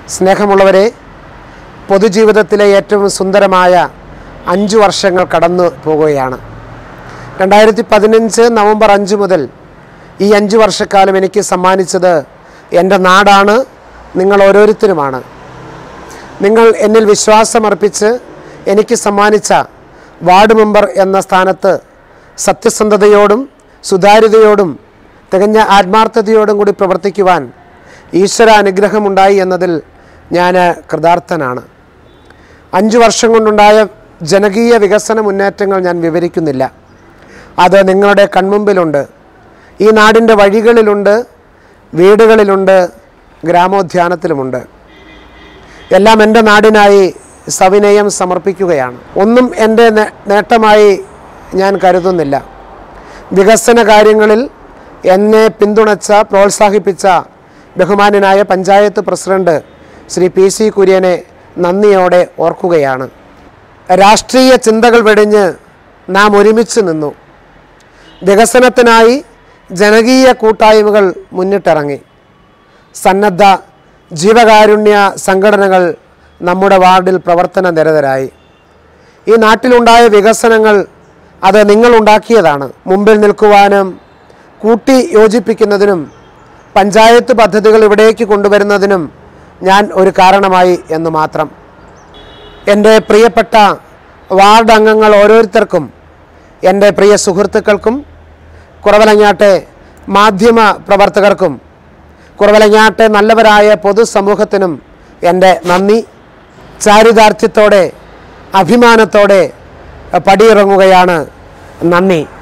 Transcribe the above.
സ്നേഹമുള്ളവരെ പൊതുജീവിതത്തിലെ ഏറ്റവും സുന്ദരമായ അഞ്ച് വർഷങ്ങൾ കടന്നു പോകുകയാണ് രണ്ടായിരത്തി പതിനഞ്ച് നവംബർ അഞ്ച് മുതൽ ഈ അഞ്ച് വർഷക്കാലം എനിക്ക് സമ്മാനിച്ചത് എൻ്റെ നാടാണ് നിങ്ങൾ ഓരോരുത്തരുമാണ് നിങ്ങൾ എന്നിൽ വിശ്വാസമർപ്പിച്ച് എനിക്ക് സമ്മാനിച്ച വാർഡ് മെമ്പർ എന്ന സ്ഥാനത്ത് സത്യസന്ധതയോടും സുതാര്യതയോടും തികഞ്ഞ ആത്മാർത്ഥതയോടും കൂടി പ്രവർത്തിക്കുവാൻ ഈശ്വര അനുഗ്രഹമുണ്ടായി എന്നതിൽ ഞാൻ കൃതാർത്ഥനാണ് അഞ്ച് വർഷം കൊണ്ടുണ്ടായ ജനകീയ വികസന മുന്നേറ്റങ്ങൾ ഞാൻ വിവരിക്കുന്നില്ല അത് നിങ്ങളുടെ കൺമുമ്പിലുണ്ട് ഈ നാടിൻ്റെ വഴികളിലുണ്ട് വീടുകളിലുണ്ട് ഗ്രാമോദ്യാനത്തിലുമുണ്ട് എല്ലാം എൻ്റെ നാടിനായി സവിനയം സമർപ്പിക്കുകയാണ് ഒന്നും എൻ്റെ നേ- നേട്ടമായി ഞാൻ കരുതുന്നില്ല വികസന കാര്യങ്ങളിൽ എന്നെ പിന്തുണച്ച പ്രോത്സാഹിപ്പിച്ച ബഹുമാനനായ panchayat president Shri P C കുര്യനെ നന്ദിയോടെ ഓർക്കുകയാണ് രാഷ്ട്രീയ ചിന്തകൾ വെടിഞ്ഞ് നാം ഒരുമിച്ച് നിന്നു വികസനത്തിനായി ജനകീയ കൂട്ടായ്മകൾ മുന്നിട്ടിറങ്ങി സന്നദ്ധ ജീവകാരുണ്യ സംഘടനകൾ നമ്മുടെ വാർഡിൽ പ്രവർത്തന നിരതരായി ഈ നാട്ടിലുണ്ടായ വികസനങ്ങൾ അത് നിങ്ങളുണ്ടാക്കിയതാണ് മുമ്പിൽ നിൽക്കുവാനും കൂട്ടി യോജിപ്പിക്കുന്നതിനും പഞ്ചായത്ത് പദ്ധതികൾ ഇവിടേക്ക് കൊണ്ടുവരുന്നതിനും ഞാൻ ഒരു കാരണമായി എന്ന് മാത്രം എൻ്റെ പ്രിയപ്പെട്ട വാർഡ് അംഗങ്ങൾ ഓരോരുത്തർക്കും എൻ്റെ പ്രിയ സുഹൃത്തുക്കൾക്കും കുറവലങ്ങാട്ടെ മാധ്യമ പ്രവർത്തകർക്കും കുറവലങ്ങാട്ടെ നല്ലവരായ പൊതുസമൂഹത്തിനും എൻ്റെ നന്ദി ചാരിതാർത്ഥ്യത്തോടെ അഭിമാനത്തോടെ പടിയിറങ്ങുകയാണ് നന്ദി